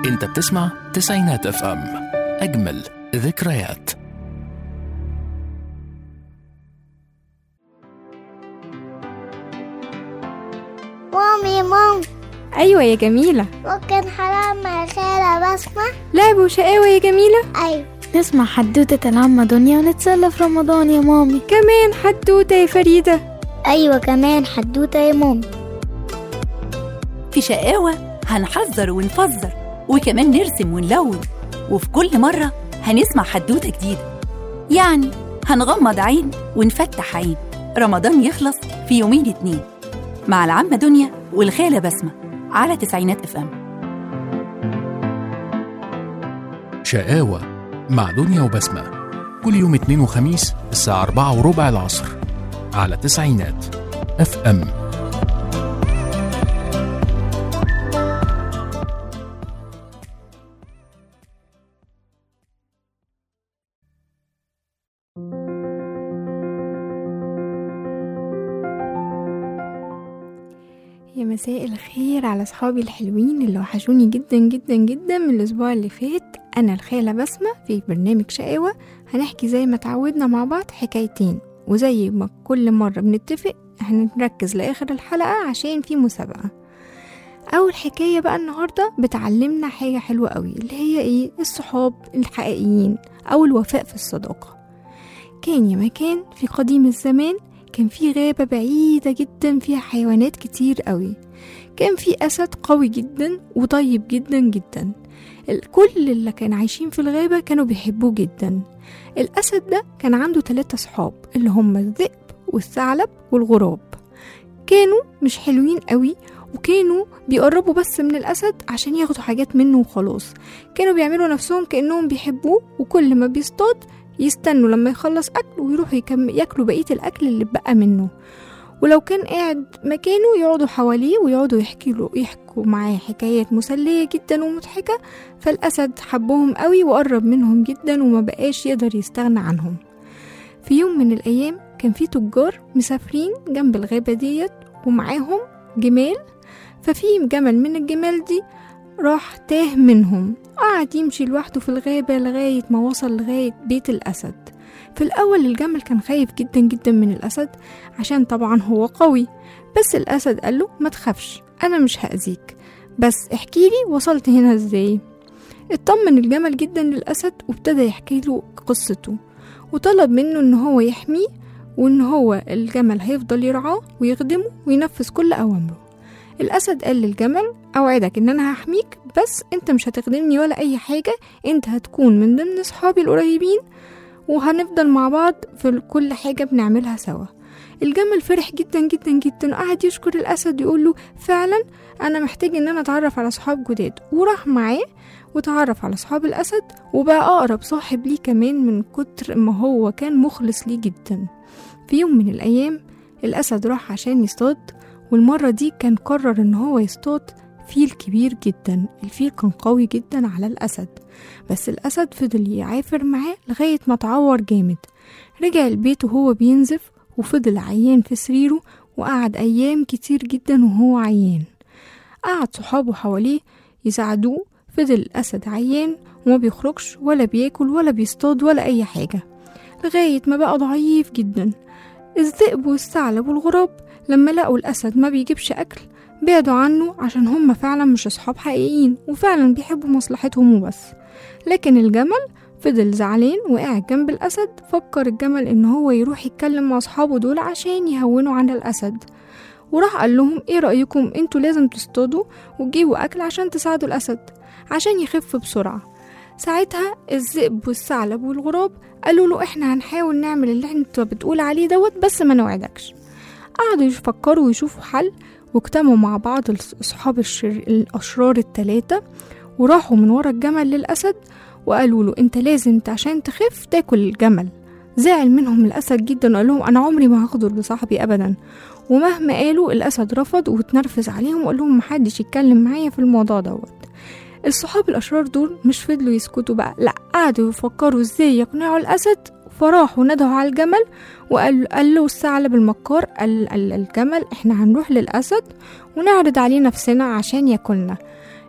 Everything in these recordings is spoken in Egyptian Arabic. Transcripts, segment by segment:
انت بتسمع تسعينات اف ام اجمل ذكريات مامي مام أيوة يا جميلة ممكن حرام مع خالة بسمة لعب وشقاوة يا جميلة أيوة نسمع حدوتة العمة دنيا ونتسلى في رمضان يا مامي كمان حدوتة يا فريدة أيوة كمان حدوتة يا مامي في شقاوة هنحذر ونفزر وكمان نرسم ونلون وفي كل مرة هنسمع حدوتة جديدة يعني هنغمض عين ونفتح عين رمضان يخلص في يومين اتنين مع العمة دنيا والخالة بسمة على تسعينات اف ام شقاوة مع دنيا وبسمة كل يوم اثنين وخميس الساعة أربعة وربع العصر على تسعينات اف ام يا مساء الخير على صحابي الحلوين اللي وحشوني جدا جدا جدا من الأسبوع اللي فات أنا الخالة بسمة في برنامج شقاوة هنحكي زي ما تعودنا مع بعض حكايتين وزي ما كل مرة بنتفق هنركز لآخر الحلقة عشان في مسابقة أول حكاية بقى النهاردة بتعلمنا حاجة حلوة قوي اللي هي إيه الصحاب الحقيقيين أو الوفاء في الصداقة كان يا مكان في قديم الزمان كان في غابة بعيدة جدا فيها حيوانات كتير قوي كان في أسد قوي جدا وطيب جدا جدا كل اللي كان عايشين في الغابة كانوا بيحبوه جدا الأسد ده كان عنده ثلاثة صحاب اللي هم الذئب والثعلب والغراب كانوا مش حلوين قوي وكانوا بيقربوا بس من الأسد عشان ياخدوا حاجات منه وخلاص كانوا بيعملوا نفسهم كأنهم بيحبوه وكل ما بيصطاد يستنوا لما يخلص أكل ويروحوا يكم... ياكلوا بقية الأكل اللي بقى منه ولو كان قاعد مكانه يقعدوا حواليه ويقعدوا يحكي له يحكوا معاه حكايات مسلية جدا ومضحكة فالأسد حبهم قوي وقرب منهم جدا وما بقاش يقدر يستغنى عنهم في يوم من الأيام كان في تجار مسافرين جنب الغابة ديت ومعاهم جمال ففي جمل من الجمال دي راح تاه منهم قعد يمشي لوحده في الغابة لغاية ما وصل لغاية بيت الأسد في الأول الجمل كان خايف جدا جدا من الأسد عشان طبعا هو قوي بس الأسد قاله ما تخافش أنا مش هأذيك بس احكيلي وصلت هنا ازاي اطمن الجمل جدا للأسد وابتدى يحكي له قصته وطلب منه ان هو يحميه وان هو الجمل هيفضل يرعاه ويخدمه وينفذ كل أوامره الأسد قال للجمل أوعدك إن أنا هحميك بس أنت مش هتخدمني ولا أي حاجة أنت هتكون من ضمن صحابي القريبين وهنفضل مع بعض في كل حاجة بنعملها سوا الجمل فرح جدا جدا جدا وقعد يشكر الأسد يقول له فعلا أنا محتاج إن أنا أتعرف على صحاب جداد وراح معاه وتعرف على صحاب الأسد وبقى أقرب صاحب ليه كمان من كتر ما هو كان مخلص ليه جدا في يوم من الأيام الأسد راح عشان يصطاد والمرة دي كان قرر إن هو يصطاد فيل كبير جدا الفيل كان قوي جدا على الأسد بس الأسد فضل يعافر معاه لغاية ما اتعور جامد رجع البيت وهو بينزف وفضل عيان في سريره وقعد أيام كتير جدا وهو عيان قعد صحابه حواليه يساعدوه فضل الأسد عيان وما بيخرجش ولا بياكل ولا بيصطاد ولا أي حاجة لغاية ما بقى ضعيف جدا الذئب والثعلب والغراب لما لقوا الأسد ما بيجيبش أكل بعدوا عنه عشان هم فعلا مش أصحاب حقيقيين وفعلا بيحبوا مصلحتهم وبس لكن الجمل فضل زعلان وقاعد جنب الأسد فكر الجمل إن هو يروح يتكلم مع أصحابه دول عشان يهونوا عن الأسد وراح قال لهم ايه رأيكم انتوا لازم تصطادوا وتجيبوا أكل عشان تساعدوا الأسد عشان يخف بسرعة ساعتها الذئب والثعلب والغراب قالوا له احنا هنحاول نعمل اللي انت بتقول عليه دوت بس ما نوعدكش قعدوا يفكروا ويشوفوا حل واجتمعوا مع بعض أصحاب الشر... الأشرار التلاتة وراحوا من ورا الجمل للأسد وقالوا له انت لازم انت عشان تخف تاكل الجمل زعل منهم الأسد جدا وقال لهم أنا عمري ما هغدر بصاحبي أبدا ومهما قالوا الأسد رفض واتنرفز عليهم وقال لهم محدش يتكلم معايا في الموضوع دوت الصحاب الأشرار دول مش فضلوا يسكتوا بقى لأ قعدوا يفكروا ازاي يقنعوا الأسد فراحوا ندهوا على الجمل وقال قال له الثعلب المكار قال, قال الجمل احنا هنروح للأسد ونعرض عليه نفسنا عشان ياكلنا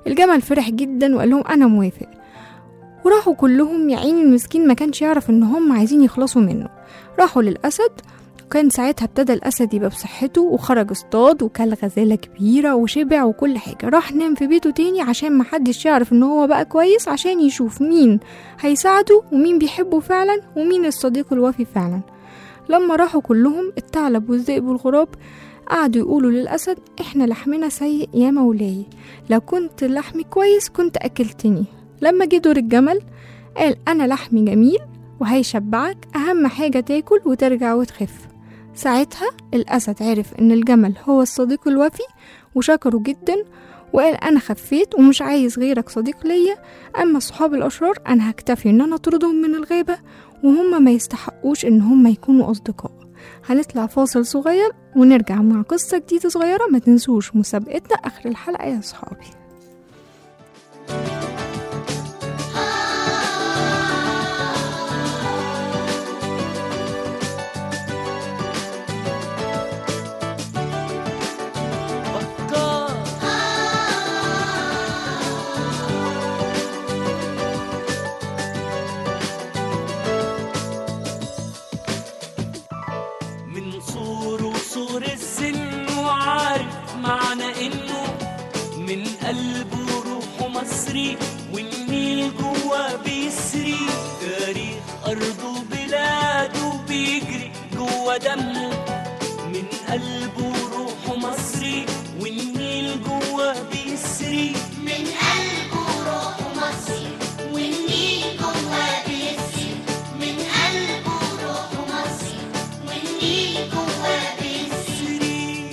الجمل فرح جدا وقال لهم أنا موافق وراحوا كلهم يا عيني المسكين ما كانش يعرف ان هم عايزين يخلصوا منه راحوا للأسد وكان ساعتها ابتدى الأسد يبقى بصحته وخرج اصطاد وكل غزالة كبيرة وشبع وكل حاجة راح نام في بيته تاني عشان محدش يعرف ان هو بقى كويس عشان يشوف مين هيساعده ومين بيحبه فعلا ومين الصديق الوفي فعلا لما راحوا كلهم الثعلب والذئب والغراب قعدوا يقولوا للأسد احنا لحمنا سيء يا مولاي لو كنت لحمي كويس كنت أكلتني لما جه دور الجمل قال أنا لحمي جميل وهيشبعك أهم حاجة تاكل وترجع وتخف ساعتها الأسد عرف إن الجمل هو الصديق الوفي وشكره جدا وقال أنا خفيت ومش عايز غيرك صديق ليا أما صحاب الأشرار أنا هكتفي إن أنا أطردهم من الغابة وهم ما يستحقوش إن هم يكونوا أصدقاء هنطلع فاصل صغير ونرجع مع قصة جديدة صغيرة ما تنسوش مسابقتنا آخر الحلقة يا صحابي من صور وصور السن وعارف معنى انه من قلبه روحه مصري والنيل جوا بيسري تاريخ ارضه وبلاده بيجري جوا دمه من قلبه روحه مصري والنيل جوا بيسري من قلبه روح مصري والنيل جواه بيسري من قلبه روح مصري والنيل جواه بيسري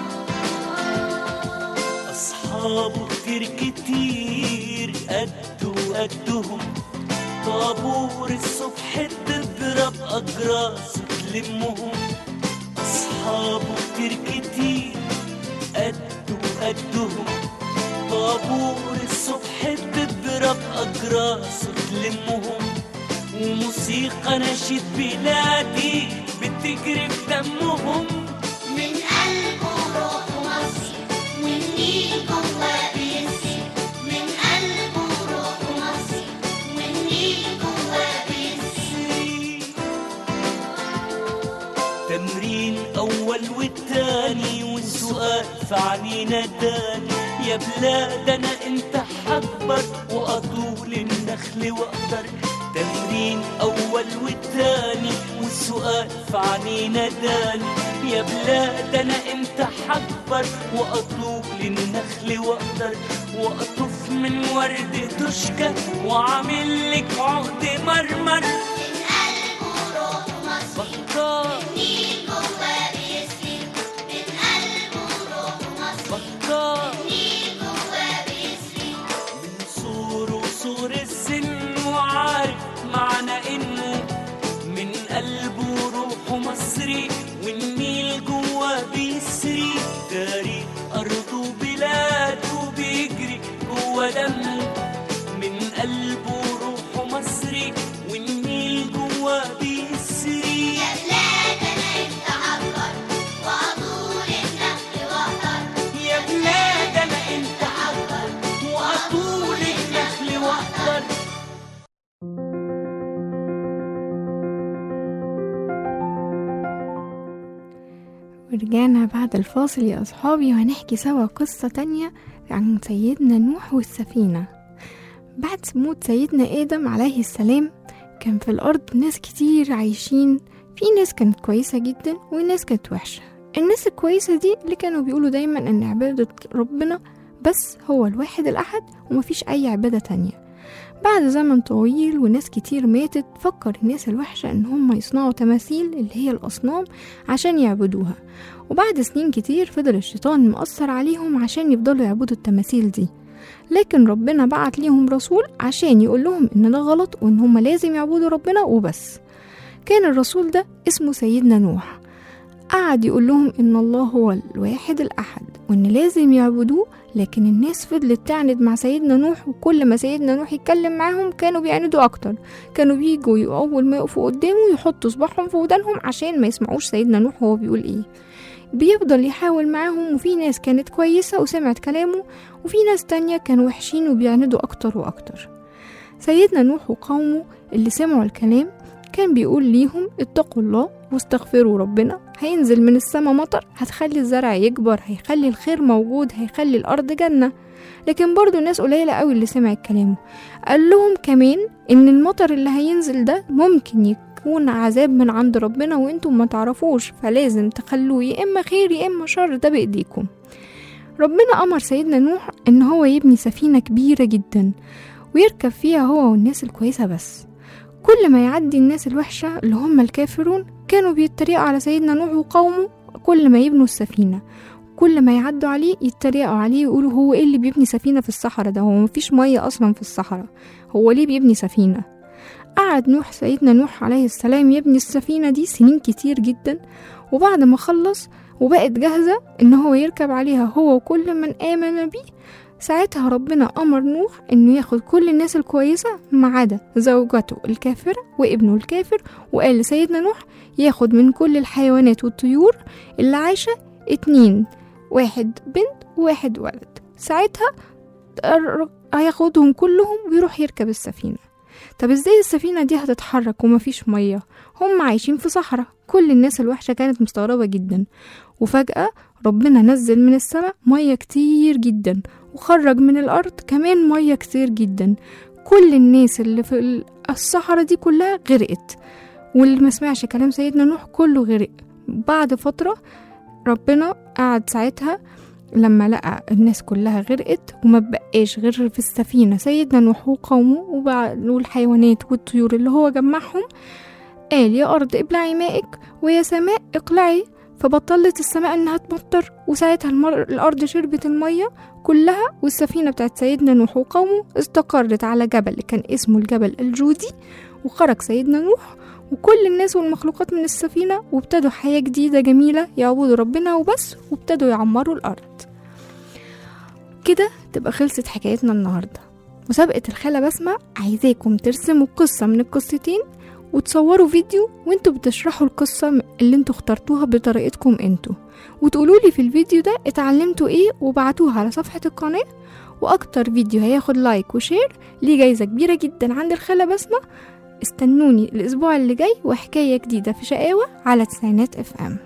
أصحابه كتير كتير قده قدهم طابور الصبح تضرب أجراس تلمهم أصحابه كتير كتير قده قدهم طابور الصبح تضرب أجراس تلمهم وموسيقى نشيد بلادي بتجري في دمهم من قلبه روح مصري والنيل جواه بيسري من قلبه روح مصري والنيل جواه بيسري تمرين أول والتاني والسؤال في عنينا تاني يا بلاد أنا أنت حكبر وأطول النخل وأقدر تمرين أول والتاني والسؤال في عنينا تاني يا بلاد أنا أنت حكبر وأطول النخل وأقدر وأطف من ورد تشكى وعامل لك عقد مرمر من قلبه روح مصري بكار والنيل جواه بيسري من قلبه روح مصري بكار والنيل جواه بيسري من صور وصور السن وعارف معنى انه من قلبه روحه مصري والنيل جوا بيسري تاريخ ارضه وبلاده بيجري جوا دمه من قلبه روحه مصري والنيل جوا بيسري يا بلاد انا انت عبر واطول النخل واقدر يا بلاد انا انت عبر واطول النخل واقدر ورجعنا بعد الفاصل يا أصحابي وهنحكي سوا قصة تانية عن سيدنا نوح والسفينة بعد موت سيدنا آدم عليه السلام كان في الأرض ناس كتير عايشين في ناس كانت كويسة جدا وناس كانت وحشة الناس الكويسة دي اللي كانوا بيقولوا دايما إن عبادة ربنا بس هو الواحد الأحد ومفيش أي عبادة تانية بعد زمن طويل وناس كتير ماتت فكر الناس الوحشة إن هم يصنعوا تماثيل اللي هي الأصنام عشان يعبدوها وبعد سنين كتير فضل الشيطان مأثر عليهم عشان يفضلوا يعبدوا التماثيل دي لكن ربنا بعت ليهم رسول عشان يقول لهم إن ده غلط وإن هم لازم يعبدوا ربنا وبس كان الرسول ده اسمه سيدنا نوح قعد يقول لهم إن الله هو الواحد الأحد وإن لازم يعبدوه لكن الناس فضلت تعند مع سيدنا نوح وكل ما سيدنا نوح يتكلم معاهم كانوا بيعندوا أكتر كانوا بيجوا أول ما يقفوا قدامه يحطوا صباعهم في ودانهم عشان ما يسمعوش سيدنا نوح هو بيقول إيه بيفضل يحاول معاهم وفي ناس كانت كويسة وسمعت كلامه وفي ناس تانية كانوا وحشين وبيعندوا أكتر وأكتر سيدنا نوح وقومه اللي سمعوا الكلام كان بيقول ليهم اتقوا الله واستغفروا ربنا هينزل من السما مطر هتخلي الزرع يكبر هيخلي الخير موجود هيخلي الأرض جنة لكن برضو ناس قليلة قوي اللي سمعت كلامه قال لهم كمان ان المطر اللي هينزل ده ممكن يكون عذاب من عند ربنا وانتم ما تعرفوش فلازم تخلوه يا اما خير يا اما شر ده بايديكم ربنا امر سيدنا نوح ان هو يبني سفينة كبيرة جدا ويركب فيها هو والناس الكويسة بس كل ما يعدي الناس الوحشة اللي هم الكافرون كانوا بيتريقوا على سيدنا نوح وقومه كل ما يبنوا السفينة كل ما يعدوا عليه يتريقوا عليه ويقولوا هو ايه اللي بيبني سفينة في الصحراء ده هو مفيش مية أصلا في الصحراء هو ليه بيبني سفينة قعد نوح سيدنا نوح عليه السلام يبني السفينة دي سنين كتير جدا وبعد ما خلص وبقت جاهزة إن هو يركب عليها هو وكل من آمن بيه ساعتها ربنا أمر نوح إنه ياخد كل الناس الكويسة ما عدا زوجته الكافرة وابنه الكافر وقال لسيدنا نوح ياخد من كل الحيوانات والطيور اللي عايشة اتنين واحد بنت وواحد ولد ساعتها الر- هياخدهم كلهم ويروح يركب السفينة طب ازاي السفينة دي هتتحرك ومفيش مية هم عايشين في صحراء كل الناس الوحشة كانت مستغربة جدا وفجأة ربنا نزل من السماء مية كتير جدا وخرج من الأرض كمان مية كتير جدا كل الناس اللي في ال- الصحراء دي كلها غرقت واللي ما سمعش كلام سيدنا نوح كله غرق بعد فترة ربنا قعد ساعتها لما لقى الناس كلها غرقت وما بقاش غير في السفينة سيدنا نوح وقومه وبع- والحيوانات والطيور اللي هو جمعهم قال يا أرض ابلعي مائك ويا سماء اقلعي فبطلت السماء انها تمطر وساعتها المر... الارض شربت الميه كلها والسفينه بتاعت سيدنا نوح وقومه استقرت على جبل كان اسمه الجبل الجودي وخرج سيدنا نوح وكل الناس والمخلوقات من السفينة وابتدوا حياة جديدة جميلة يعبدوا ربنا وبس وابتدوا يعمروا الأرض كده تبقى خلصت حكايتنا النهاردة مسابقة الخالة بسمة عايزاكم ترسموا قصة من القصتين وتصوروا فيديو وانتوا بتشرحوا القصة اللي انتوا اخترتوها بطريقتكم انتوا وتقولوا لي في الفيديو ده اتعلمتوا ايه وبعتوها على صفحة القناة واكتر فيديو هياخد لايك وشير ليه جايزة كبيرة جدا عند الخالة بسمة استنوني الاسبوع اللي جاي وحكاية جديدة في شقاوة على تسعينات اف ام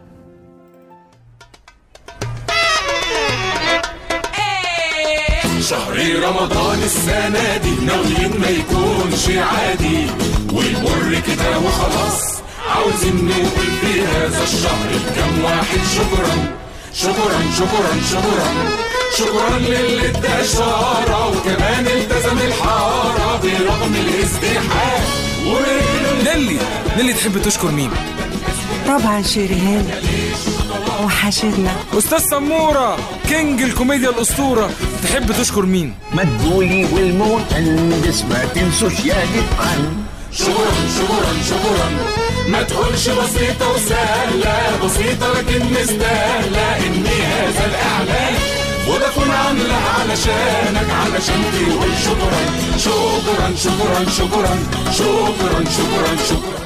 شهر رمضان السنة دي ناويين ما يكونش عادي ويمر كده وخلاص عاوزين نقول في هذا الشهر لكم واحد شكرا شكرا شكرا شكرا شكرا للي ادى اشارة وكمان التزم الحارة برغم الازدحام ورجله نيلي نيلي تحب تشكر مين طبعا شريهان وحشتنا استاذ سموره كينج الكوميديا الاسطوره تحب تشكر مين مدبولي والمهندس ما تنسوش يا جدعان شكرا شكرا شكرا ما تقولش بسيطة وسهلة بسيطة لكن مستاهلة إن هذا الإعلان فودافون عاملها علشانك علشان تقول شكرا شكرا شكرا شكرا شكرا شكرا شكرا